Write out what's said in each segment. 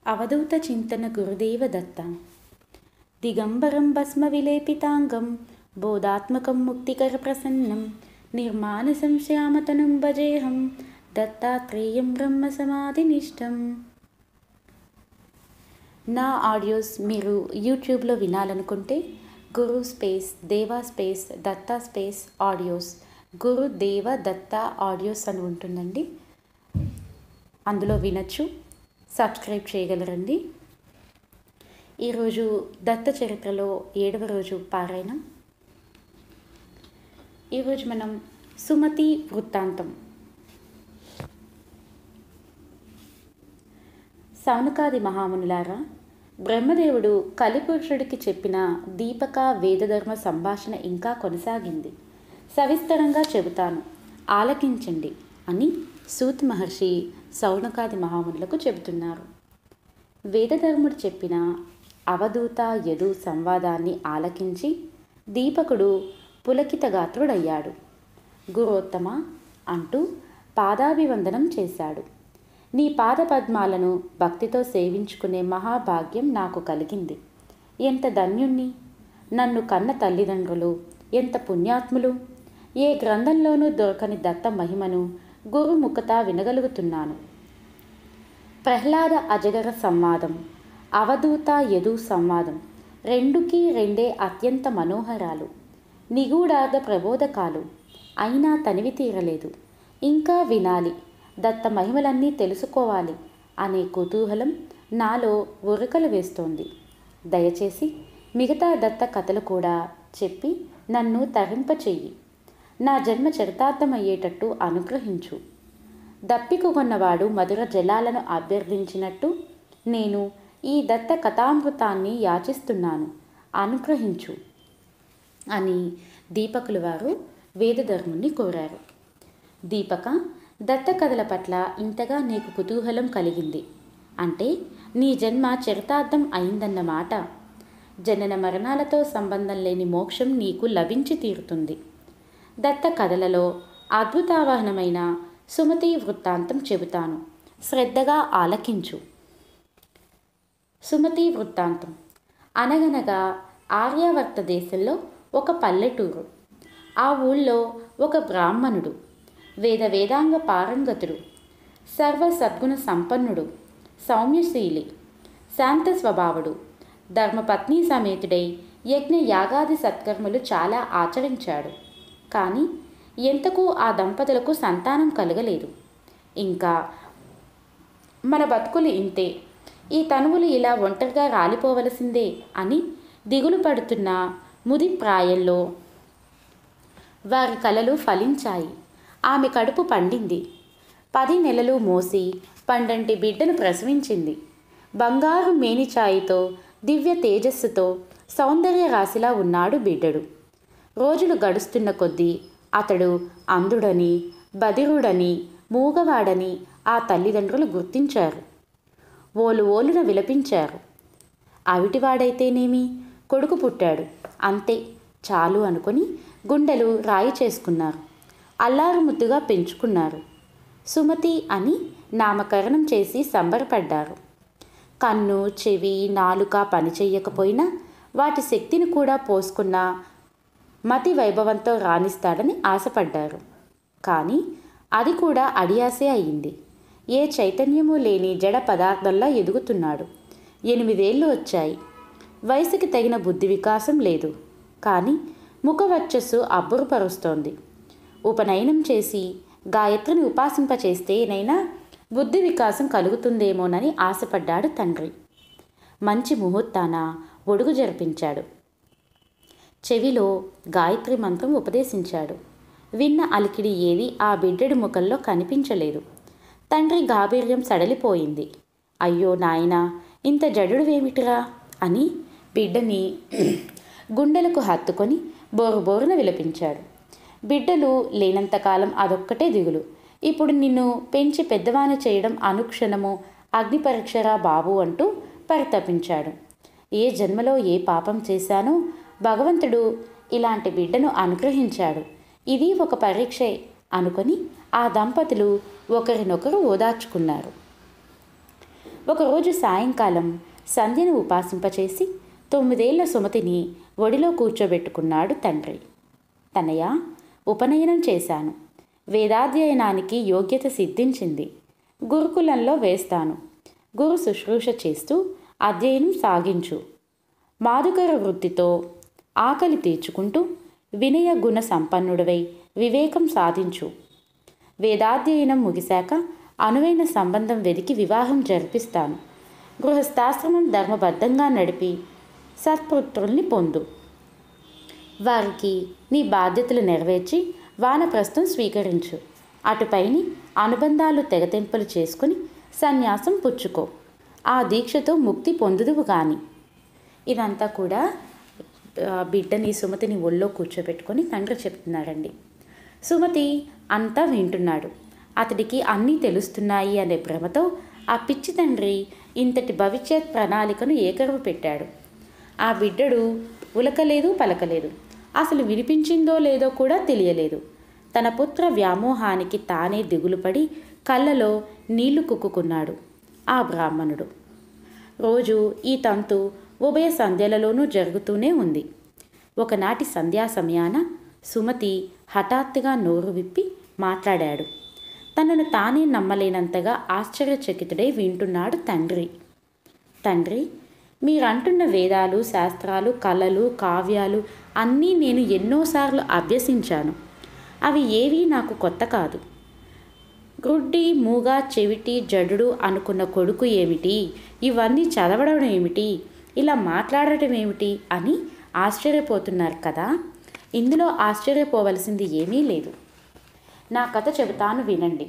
అవధూత చింతన గురుదేవ దత్త దిగంబరం భస్మ విలేపితాంగం బోధాత్మకం ముక్తికర ప్రసన్నం నిర్మాణ సంశ్యామతనం భజేహం దత్తాత్రేయం బ్రహ్మ సమాధినిష్టం నా ఆడియోస్ మీరు యూట్యూబ్లో వినాలనుకుంటే Guru space Deva space Datta space audios Guru Deva Datta audios అని ఉంటుందండి అందులో వినొచ్చు సబ్స్క్రైబ్ చేయగలరండి ఈరోజు దత్త చరిత్రలో ఏడవ రోజు పారాయణం ఈరోజు మనం సుమతి వృత్తాంతం సౌనకాది మహామునులారా బ్రహ్మదేవుడు కలిపురుషుడికి చెప్పిన దీపక వేదధర్మ సంభాషణ ఇంకా కొనసాగింది సవిస్తరంగా చెబుతాను ఆలకించండి అని సూత్ మహర్షి సౌనకాది మహామునులకు చెబుతున్నారు వేదధర్ముడు చెప్పిన అవధూత యదు సంవాదాన్ని ఆలకించి దీపకుడు పులకితగాత్రుడయ్యాడు గురోత్తమ అంటూ పాదాభివందనం చేశాడు నీ పాదపద్మాలను భక్తితో సేవించుకునే మహాభాగ్యం నాకు కలిగింది ఎంత ధన్యుణ్ణి నన్ను కన్న తల్లిదండ్రులు ఎంత పుణ్యాత్ములు ఏ గ్రంథంలోనూ దొరకని దత్త మహిమను గురుముఖత వినగలుగుతున్నాను ప్రహ్లాద అజగర సంవాదం అవధూత యదు సంవాదం రెండుకి రెండే అత్యంత మనోహరాలు నిగూఢార్థ ప్రబోధకాలు అయినా తనివి తీరలేదు ఇంకా వినాలి దత్త మహిమలన్నీ తెలుసుకోవాలి అనే కుతూహలం నాలో ఉరకలు వేస్తోంది దయచేసి మిగతా దత్త కథలు కూడా చెప్పి నన్ను తరింపచెయ్యి నా జన్మ చరితార్థమయ్యేటట్టు అనుగ్రహించు దప్పికు కొన్నవాడు మధుర జలాలను అభ్యర్థించినట్టు నేను ఈ దత్త కథామృతాన్ని యాచిస్తున్నాను అనుగ్రహించు అని దీపకుల వారు వేదధర్ముని కోరారు దీపక దత్త కథల పట్ల ఇంతగా నీకు కుతూహలం కలిగింది అంటే నీ జన్మ చరితార్థం అయిందన్నమాట జనన మరణాలతో సంబంధం లేని మోక్షం నీకు లభించి తీరుతుంది దత్త కథలలో అద్భుతావహనమైన సుమతి వృత్తాంతం చెబుతాను శ్రద్ధగా ఆలకించు సుమతి వృత్తాంతం అనగనగా ఆర్యావర్త దేశంలో ఒక పల్లెటూరు ఆ ఊళ్ళో ఒక బ్రాహ్మణుడు వేద వేదాంగ పారంగతుడు సర్వ సద్గుణ సంపన్నుడు సౌమ్యశీలి శాంత స్వభావుడు ధర్మపత్ని సమేతుడై యజ్ఞ యాగాది సత్కర్మలు చాలా ఆచరించాడు కానీ ఎంతకు ఆ దంపతులకు సంతానం కలగలేదు ఇంకా మన బతుకులు ఇంతే ఈ తనువులు ఇలా ఒంటరిగా రాలిపోవలసిందే అని దిగులు పడుతున్న ముది ప్రాయంలో వారి కలలు ఫలించాయి ఆమె కడుపు పండింది పది నెలలు మోసి పండంటి బిడ్డను ప్రసవించింది బంగారు మేనిచాయితో దివ్య తేజస్సుతో సౌందర్య రాశిలా ఉన్నాడు బిడ్డడు రోజులు గడుస్తున్న కొద్దీ అతడు అంధుడని బదిరుడని మూగవాడని ఆ తల్లిదండ్రులు గుర్తించారు ఓలు ఓలున విలపించారు అవిటివాడైతేనేమి కొడుకు పుట్టాడు అంతే చాలు అనుకొని గుండెలు రాయి చేసుకున్నారు అల్లారు ముద్దుగా పెంచుకున్నారు సుమతి అని నామకరణం చేసి సంబరపడ్డారు కన్ను చెవి నాలుక పనిచేయకపోయినా వాటి శక్తిని కూడా పోసుకున్న మతి వైభవంతో రాణిస్తాడని ఆశపడ్డారు కానీ అది కూడా అడియాసే అయింది ఏ చైతన్యము లేని జడ పదార్థంలా ఎదుగుతున్నాడు ఎనిమిదేళ్ళు వచ్చాయి వయసుకి తగిన బుద్ధి వికాసం లేదు కానీ ముఖవర్చస్సు అబ్బురుపరుస్తోంది ఉపనయనం చేసి గాయత్రిని ఉపాసింపచేస్తేనైనా బుద్ధి వికాసం కలుగుతుందేమోనని ఆశపడ్డాడు తండ్రి మంచి ముహూర్తాన ఒడుగు జరిపించాడు చెవిలో గాయత్రి మంత్రం ఉపదేశించాడు విన్న అలికిడి ఏది ఆ బిడ్డడి ముఖంలో కనిపించలేదు తండ్రి గాభీర్యం సడలిపోయింది అయ్యో నాయనా ఇంత జడుడువేమిటిరా అని బిడ్డని గుండెలకు హత్తుకొని బోరు బోరున విలపించాడు బిడ్డలు లేనంతకాలం అదొక్కటే దిగులు ఇప్పుడు నిన్ను పెంచి పెద్దవాని చేయడం అనుక్షణము అగ్ని పరీక్షరా బాబు అంటూ పరితపించాడు ఏ జన్మలో ఏ పాపం చేశానో భగవంతుడు ఇలాంటి బిడ్డను అనుగ్రహించాడు ఇది ఒక పరీక్షే అనుకొని ఆ దంపతులు ఒకరినొకరు ఓదార్చుకున్నారు ఒకరోజు సాయంకాలం సంధ్యను ఉపాసింపచేసి తొమ్మిదేళ్ల సుమతిని ఒడిలో కూర్చోబెట్టుకున్నాడు తండ్రి తనయ ఉపనయనం చేశాను వేదాధ్యయనానికి యోగ్యత సిద్ధించింది గురుకులంలో వేస్తాను గురు శుశ్రూష చేస్తూ అధ్యయనం సాగించు మాధుకర వృత్తితో ఆకలి తీర్చుకుంటూ వినయ గుణ సంపన్నుడివై వివేకం సాధించు వేదాధ్యయనం ముగిశాక అనువైన సంబంధం వెదికి వివాహం జరిపిస్తాను గృహస్థాశ్రమం ధర్మబద్ధంగా నడిపి సత్పుత్రుల్ని పొందు వారికి నీ బాధ్యతలు నెరవేర్చి వానప్రస్థం స్వీకరించు అటుపైని అనుబంధాలు తెగతెంపులు చేసుకుని సన్యాసం పుచ్చుకో ఆ దీక్షతో ముక్తి పొందుదువు గాని ఇదంతా కూడా ఆ, బిడ్డని సుమతిని ఒళ్ళో కూర్చోబెట్టుకొని తండ్రి చెప్తున్నారండి సుమతి అంతా వింటున్నాడు అతడికి అన్నీ తెలుస్తున్నాయి అనే భ్రమతో ఆ పిచ్చి తండ్రి ఇంతటి భవిష్యత్ ప్రణాళికను ఏకరువు పెట్టాడు ఆ బిడ్డడు ఉలకలేదు పలకలేదు అసలు వినిపించిందో లేదో కూడా తెలియలేదు తన పుత్ర వ్యామోహానికి తానే దిగులుపడి కళ్ళలో నీళ్లు కుక్కుకున్నాడు ఆ బ్రాహ్మణుడు రోజు ఈ తంతు ఉభయ సంధ్యలలోనూ జరుగుతూనే ఉంది ఒకనాటి సంధ్యా సమయాన సుమతి హఠాత్తుగా నోరు విప్పి మాట్లాడాడు తనను తానే నమ్మలేనంతగా ఆశ్చర్యచకితుడై వింటున్నాడు తండ్రి తండ్రి మీరంటున్న వేదాలు శాస్త్రాలు కళలు కావ్యాలు అన్నీ నేను ఎన్నోసార్లు అభ్యసించాను అవి ఏవీ నాకు కొత్త కాదు గ్రుడ్డి మూగ చెవిటి జడుడు అనుకున్న కొడుకు ఏమిటి ఇవన్నీ చదవడం ఏమిటి ఇలా మాట్లాడటం ఏమిటి అని ఆశ్చర్యపోతున్నారు కదా ఇందులో ఆశ్చర్యపోవలసింది ఏమీ లేదు నా కథ చెబుతాను వినండి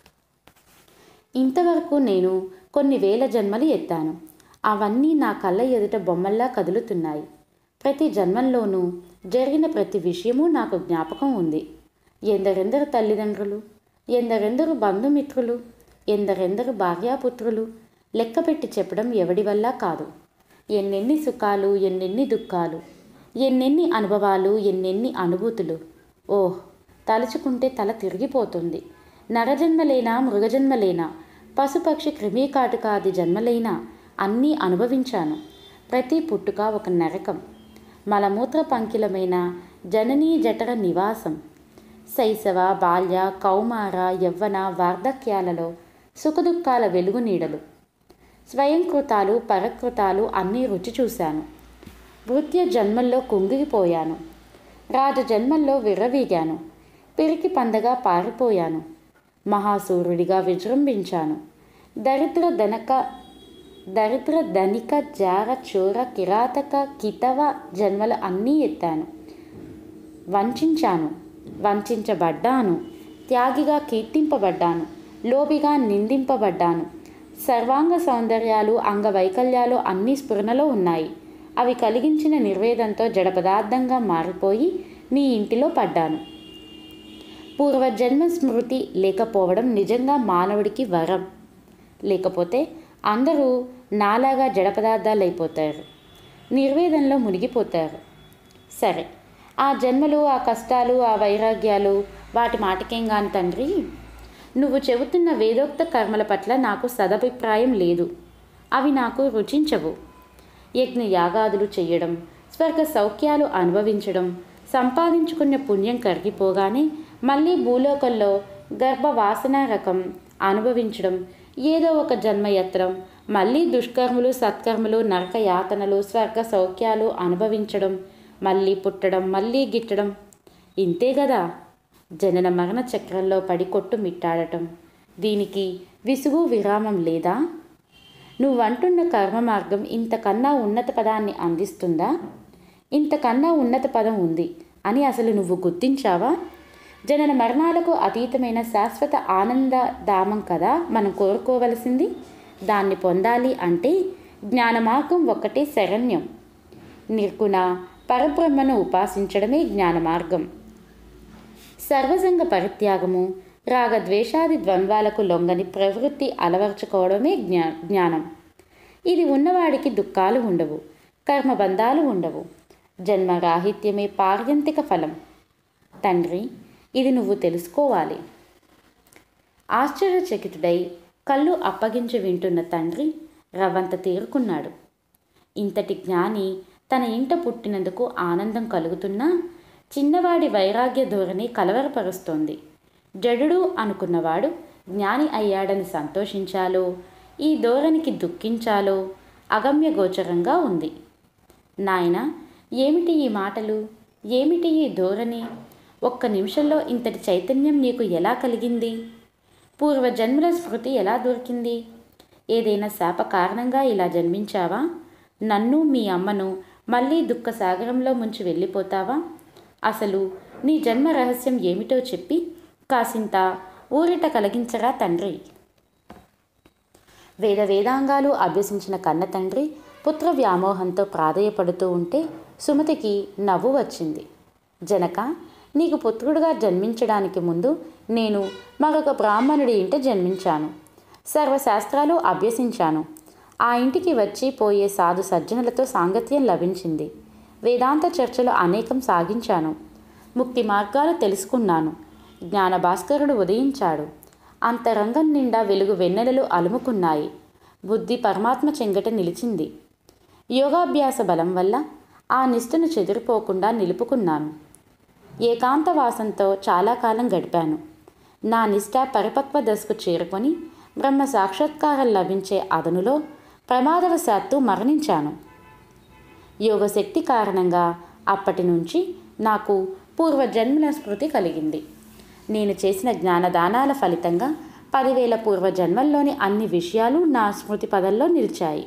ఇంతవరకు నేను కొన్ని వేల జన్మలు ఎత్తాను అవన్నీ నా కళ్ళ ఎదుట బొమ్మల్లా కదులుతున్నాయి ప్రతి జన్మల్లోనూ జరిగిన ప్రతి విషయము నాకు జ్ఞాపకం ఉంది ఎందరెందరు తల్లిదండ్రులు ఎందరెందరు బంధుమిత్రులు ఎందరెందరు భార్యాపుత్రులు లెక్కపెట్టి చెప్పడం ఎవడి వల్ల కాదు ఎన్నెన్ని సుఖాలు ఎన్నెన్ని దుఃఖాలు ఎన్నెన్ని అనుభవాలు ఎన్నెన్ని అనుభూతులు ఓహ్ తలుచుకుంటే తల తిరిగిపోతుంది నరజన్మలేనా మృగజన్మలేనా పశుపక్షి క్రిమికాటుకాది జన్మలైనా అన్నీ అనుభవించాను ప్రతి పుట్టుక ఒక నరకం మలమూత్ర పంకిలమైన జననీ జఠర నివాసం శైశవ బాల్య కౌమార యవ్వన వార్ధక్యాలలో సుఖదుఖాల వెలుగు నీడలు స్వయంకృతాలు పరకృతాలు అన్నీ రుచి చూశాను వృత్య జన్మల్లో కుంగిపోయాను రాజ జన్మల్లో విర్రవీగాను పిరికి పందగా పారిపోయాను మహాసూరుడిగా విజృంభించాను దరిద్ర ధనక దరిద్ర ధనిక జార చోర కిరాతక కితవ జన్మలు అన్నీ ఎత్తాను వంచాను వంచబడ్డాను త్యాగిగా కీర్తింపబడ్డాను లోబిగా నిందింపబడ్డాను సర్వాంగ సౌందర్యాలు అంగవైకల్యాలు అన్నీ స్ఫురణలో ఉన్నాయి అవి కలిగించిన నిర్వేదంతో జడ పదార్థంగా మారిపోయి నీ ఇంటిలో పడ్డాను పూర్వజన్మ స్మృతి లేకపోవడం నిజంగా మానవుడికి వరం లేకపోతే అందరూ నాలాగా జడ పదార్థాలు అయిపోతారు నిర్వేదంలో మునిగిపోతారు సరే ఆ జన్మలు ఆ కష్టాలు ఆ వైరాగ్యాలు వాటి మాటకేం కాని తండ్రి నువ్వు చెబుతున్న వేదోక్త కర్మల పట్ల నాకు సదభిప్రాయం లేదు అవి నాకు రుచించవు యజ్ఞ యాగాదులు చేయడం స్వర్గ సౌఖ్యాలు అనుభవించడం సంపాదించుకున్న పుణ్యం కరిగిపోగానే మళ్ళీ భూలోకంలో గర్భవాసన రకం అనుభవించడం ఏదో ఒక జన్మ ఎత్తడం మళ్ళీ దుష్కర్మలు సత్కర్మలు నరక యాతనలు స్వర్గ సౌఖ్యాలు అనుభవించడం మళ్ళీ పుట్టడం మళ్ళీ గిట్టడం ఇంతే కదా జనన మరణ చక్రంలో పడి కొట్టు మిట్టాడటం దీనికి విసుగు విరామం లేదా నువ్వంటున్న కర్మ మార్గం ఇంతకన్నా ఉన్నత పదాన్ని అందిస్తుందా ఇంతకన్నా ఉన్నత పదం ఉంది అని అసలు నువ్వు గుర్తించావా జనన మరణాలకు అతీతమైన శాశ్వత ఆనంద ధామం కదా మనం కోరుకోవలసింది దాన్ని పొందాలి అంటే జ్ఞాన మార్గం ఒక్కటే శరణ్యం నిర్గుణ పరబ్రహ్మను ఉపాసించడమే జ్ఞాన మార్గం సర్వసంగ పరిత్యాగము రాగద్వేషాది ద్వంద్వాలకు లొంగని ప్రవృత్తి అలవర్చుకోవడమే జ్ఞా జ్ఞానం ఇది ఉన్నవాడికి దుఃఖాలు ఉండవు కర్మబంధాలు ఉండవు జన్మరాహిత్యమే పార్యంతిక ఫలం తండ్రి ఇది నువ్వు తెలుసుకోవాలి ఆశ్చర్యచకితుడై కళ్ళు అప్పగించి వింటున్న తండ్రి రవ్వంత తేరుకున్నాడు ఇంతటి జ్ఞాని తన ఇంట పుట్టినందుకు ఆనందం కలుగుతున్నా చిన్నవాడి వైరాగ్య ధోరణి కలవరపరుస్తోంది జడుడు అనుకున్నవాడు జ్ఞాని అయ్యాడని సంతోషించాలో ఈ ధోరణికి దుఃఖించాలో అగమ్య గోచరంగా ఉంది నాయన ఏమిటి ఈ మాటలు ఏమిటి ఈ ధోరణి ఒక్క నిమిషంలో ఇంతటి చైతన్యం నీకు ఎలా కలిగింది పూర్వజన్మల స్మృతి ఎలా దొరికింది ఏదైనా శాప కారణంగా ఇలా జన్మించావా నన్ను మీ అమ్మను మళ్ళీ దుఃఖ సాగరంలో ముంచి వెళ్ళిపోతావా అసలు నీ జన్మ రహస్యం ఏమిటో చెప్పి కాసింత ఊరిట కలిగించరా తండ్రి వేద వేదాంగాలు అభ్యసించిన కన్న తండ్రి పుత్ర వ్యామోహంతో ప్రాధేయపడుతూ ఉంటే సుమతికి నవ్వు వచ్చింది జనక నీకు పుత్రుడుగా జన్మించడానికి ముందు నేను మరొక బ్రాహ్మణుడి ఇంట జన్మించాను సర్వశాస్త్రాలు అభ్యసించాను ఆ ఇంటికి వచ్చి పోయే సాధు సజ్జనులతో సాంగత్యం లభించింది వేదాంత చర్చలు అనేకం సాగించాను ముక్తి మార్గాలు తెలుసుకున్నాను జ్ఞానభాస్కరుడు ఉదయించాడు అంతరంగం నిండా వెలుగు వెన్నెలలు అలుముకున్నాయి బుద్ధి పరమాత్మ చెంగట నిలిచింది యోగాభ్యాస బలం వల్ల ఆ నిష్ఠను చెదిరిపోకుండా నిలుపుకున్నాను ఏకాంతవాసంతో చాలా కాలం గడిపాను నా నిష్ఠ పరిపక్వ దశకు చేరుకొని బ్రహ్మ సాక్షాత్కారం లభించే అదనులో ప్రమాదవశాత్తు మరణించాను యోగశక్తి కారణంగా అప్పటి నుంచి నాకు పూర్వజన్మల స్మృతి కలిగింది నేను చేసిన జ్ఞానదానాల ఫలితంగా పదివేల పూర్వజన్మల్లోని అన్ని విషయాలు నా స్మృతి పదంలో నిలిచాయి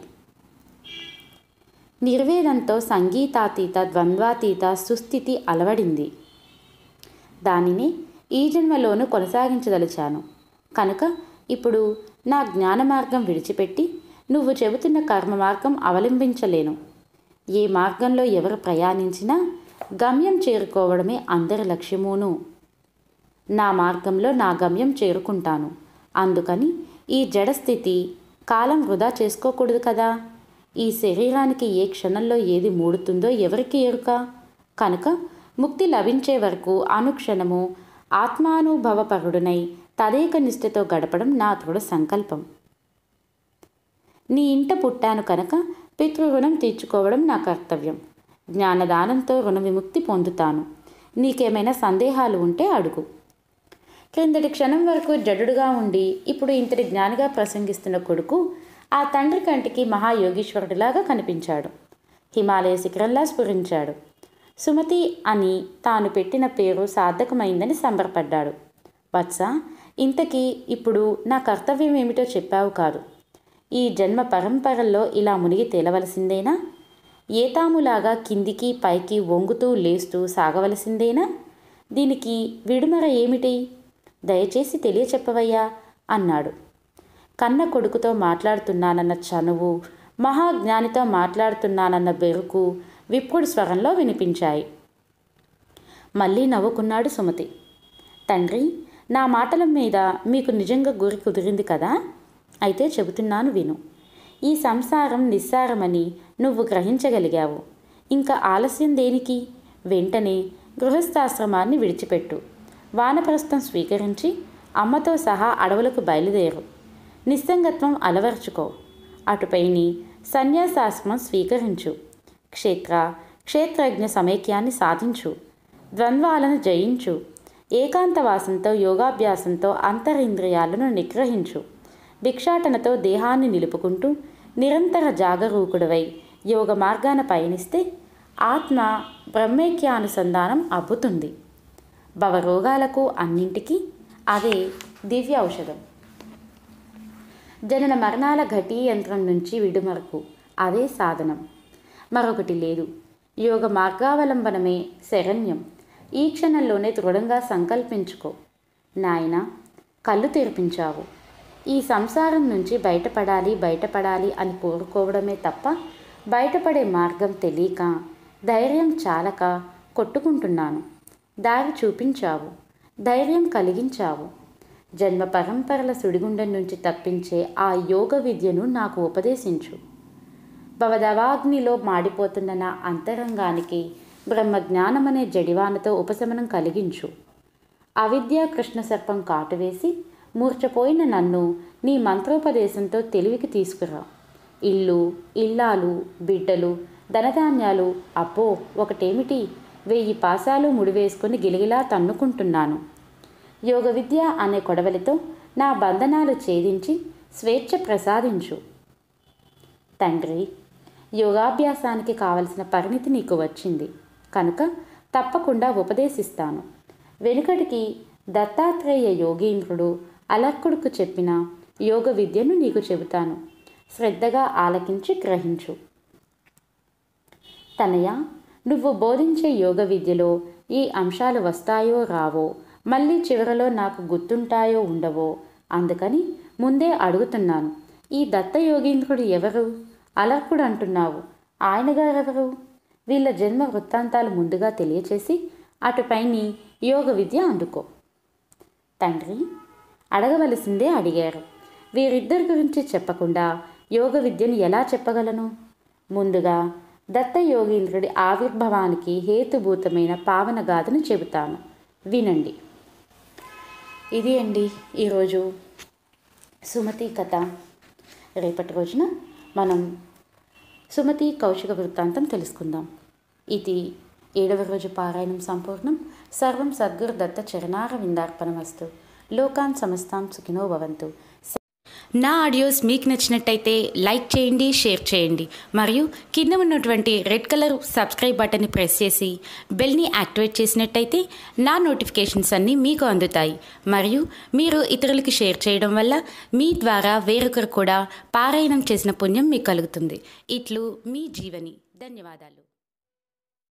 నిర్వేదంతో సంగీతాతీత ద్వంద్వాతీత సుస్థితి అలవడింది దానిని ఈ జన్మలోనూ కొనసాగించదలిచాను కనుక ఇప్పుడు నా జ్ఞాన మార్గం విడిచిపెట్టి నువ్వు చెబుతున్న కర్మ మార్గం అవలంబించలేను ఏ మార్గంలో ఎవరు ప్రయాణించినా గమ్యం చేరుకోవడమే అందరి లక్ష్యమును నా మార్గంలో నా గమ్యం చేరుకుంటాను అందుకని ఈ జడస్థితి కాలం వృధా చేసుకోకూడదు కదా ఈ శరీరానికి ఏ క్షణంలో ఏది మూడుతుందో ఎవరికి ఎరుక కనుక ముక్తి లభించే వరకు అనుక్షణము ఆత్మానుభవపరుడునై తదేక నిష్ఠతో గడపడం నా దృఢ సంకల్పం నీ ఇంట పుట్టాను కనుక పితృరుణం తీర్చుకోవడం నా కర్తవ్యం జ్ఞానదానంతో రుణ విముక్తి పొందుతాను నీకేమైనా సందేహాలు ఉంటే అడుగు క్రిందటి క్షణం వరకు జడుడుగా ఉండి ఇప్పుడు ఇంతటి జ్ఞానిగా ప్రసంగిస్తున్న కొడుకు ఆ తండ్రి కంటికి మహాయోగీశ్వరుడిలాగా కనిపించాడు హిమాలయ శిఖరంలా స్ఫురించాడు సుమతి అని తాను పెట్టిన పేరు సార్థకమైందని సంబరపడ్డాడు వత్స ఇంతకీ ఇప్పుడు నా కర్తవ్యం ఏమిటో చెప్పావు కాదు ఈ జన్మ పరంపరల్లో ఇలా మునిగి తేలవలసిందేనా ఏతాములాగా కిందికి పైకి వంగుతూ లేస్తూ సాగవలసిందేనా దీనికి విడుమర ఏమిటి దయచేసి తెలియచెప్పవయ్యా అన్నాడు కన్న కొడుకుతో మాట్లాడుతున్నానన్న చనువు మహాజ్ఞానితో మాట్లాడుతున్నానన్న బెరుకు విప్పుడు స్వరంలో వినిపించాయి మళ్ళీ నవ్వుకున్నాడు సుమతి తండ్రి నా మాటల మీద మీకు నిజంగా గురి కుదిరింది కదా అయితే చెబుతున్నాను విను ఈ సంసారం నిస్సారమని నువ్వు గ్రహించగలిగావు ఇంకా ఆలస్యం దేనికి వెంటనే గృహస్థాశ్రమాన్ని విడిచిపెట్టు వానప్రస్థం స్వీకరించి అమ్మతో సహా అడవులకు బయలుదేరు నిస్సంగత్వం అలవర్చుకో అటుపైని సన్యాసాశ్రమం స్వీకరించు క్షేత్ర క్షేత్రజ్ఞ సమైక్యాన్ని సాధించు ద్వంద్వాలను జయించు ఏకాంతవాసంతో యోగాభ్యాసంతో అంతరింద్రియాలను నిగ్రహించు భిక్షాటనతో దేహాన్ని నిలుపుకుంటూ నిరంతర జాగరూకుడవై యోగ మార్గాన పయనిస్తే ఆత్మ బ్రహ్మైక్యానుసంధానం అబ్బుతుంది భవరోగాలకు అన్నింటికీ అదే దివ్య ఔషధం జనన మరణాల ఘటీ యంత్రం నుంచి విడుమరకు అదే సాధనం మరొకటి లేదు యోగ మార్గావలంబనమే శరణ్యం ఈ క్షణంలోనే దృఢంగా సంకల్పించుకో నాయన కళ్ళు తెరిపించావు ఈ సంసారం నుంచి బయటపడాలి బయటపడాలి అని కోరుకోవడమే తప్ప బయటపడే మార్గం తెలియక ధైర్యం చాలక కొట్టుకుంటున్నాను దారి చూపించావు ధైర్యం కలిగించావు జన్మ పరంపరల సుడిగుండం నుంచి తప్పించే ఆ యోగ విద్యను నాకు ఉపదేశించు భవదవాగ్నిలో మాడిపోతున్న నా అంతరంగానికి బ్రహ్మజ్ఞానమనే జడివానతో ఉపశమనం కలిగించు అవిద్య కృష్ణ సర్పం కాటువేసి మూర్చపోయిన నన్ను నీ మంత్రోపదేశంతో తెలివికి తీసుకురా ఇల్లు ఇల్లాలు బిడ్డలు ధనధాన్యాలు అప్పో ఒకటేమిటి వెయ్యి పాసాలు ముడివేసుకుని గిలిగిలా తన్నుకుంటున్నాను యోగ విద్య అనే కొడవలితో నా బంధనాలు ఛేదించి స్వేచ్ఛ ప్రసాదించు తండ్రి యోగాభ్యాసానికి కావలసిన పరిణితి నీకు వచ్చింది కనుక తప్పకుండా ఉపదేశిస్తాను వెనుకటికి దత్తాత్రేయ యోగీంద్రుడు అలర్కుడుకు చెప్పిన యోగ విద్యను నీకు చెబుతాను శ్రద్ధగా ఆలకించి గ్రహించు తనయ నువ్వు బోధించే యోగ విద్యలో ఈ అంశాలు వస్తాయో రావో మళ్ళీ చివరలో నాకు గుర్తుంటాయో ఉండవో అందుకని ముందే అడుగుతున్నాను ఈ దత్త యోగీంద్రుడు ఎవరు అలర్కుడు అంటున్నావు ఆయన గారెవరు వీళ్ళ జన్మ వృత్తాంతాలు ముందుగా తెలియచేసి అటుపైని యోగ విద్య అందుకో తండ్రి అడగవలసిందే అడిగారు వీరిద్దరి గురించి చెప్పకుండా యోగ విద్యను ఎలా చెప్పగలను ముందుగా దత్త యోగీంద్రుడి ఆవిర్భవానికి హేతుభూతమైన పావన గాథను చెబుతాను వినండి ఇది అండి ఈరోజు సుమతి కథ రేపటి రోజున మనం సుమతి కౌశిక వృత్తాంతం తెలుసుకుందాం ఇది ఏడవ రోజు పారాయణం సంపూర్ణం సర్వం సద్గురు దత్త చరణార విందార్పణమస్తు లోకాన్ సమస్తాం సుఖినో భవంతు నా ఆడియోస్ మీకు నచ్చినట్టయితే లైక్ చేయండి షేర్ చేయండి మరియు కింద ఉన్నటువంటి రెడ్ కలర్ సబ్స్క్రైబ్ బటన్ని ప్రెస్ చేసి బెల్ని యాక్టివేట్ చేసినట్టయితే నా నోటిఫికేషన్స్ అన్నీ మీకు అందుతాయి మరియు మీరు ఇతరులకి షేర్ చేయడం వల్ల మీ ద్వారా వేరొకరు కూడా పారాయణం చేసిన పుణ్యం మీకు కలుగుతుంది ఇట్లు మీ జీవని ధన్యవాదాలు